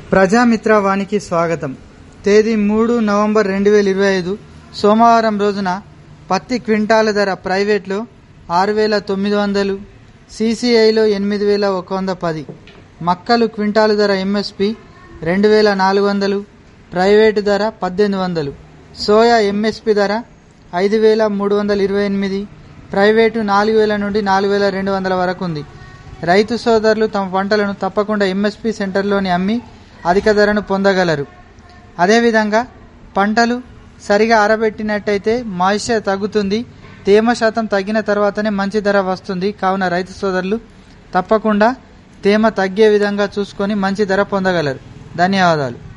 ప్రజామిత్ర వానికి స్వాగతం తేదీ మూడు నవంబర్ రెండు వేల ఇరవై ఐదు సోమవారం రోజున పత్తి క్వింటాల ధర ప్రైవేట్లో ఆరు వేల తొమ్మిది వందలు సీసీఐలో ఎనిమిది వేల ఒక వంద పది మక్కలు క్వింటాలు ధర ఎంఎస్పి రెండు వేల నాలుగు వందలు ప్రైవేటు ధర పద్దెనిమిది వందలు సోయా ఎంఎస్పి ధర ఐదు వేల మూడు వందల ఇరవై ఎనిమిది ప్రైవేటు నాలుగు వేల నుండి నాలుగు వేల రెండు వందల వరకు ఉంది రైతు సోదరులు తమ పంటలను తప్పకుండా ఎంఎస్పి సెంటర్లోని అమ్మి అధిక ధరను పొందగలరు అదేవిధంగా పంటలు సరిగా ఆరబెట్టినట్టయితే మాయిశ్చర్ తగ్గుతుంది తేమ శాతం తగ్గిన తర్వాతనే మంచి ధర వస్తుంది కావున రైతు సోదరులు తప్పకుండా తేమ తగ్గే విధంగా చూసుకొని మంచి ధర పొందగలరు ధన్యవాదాలు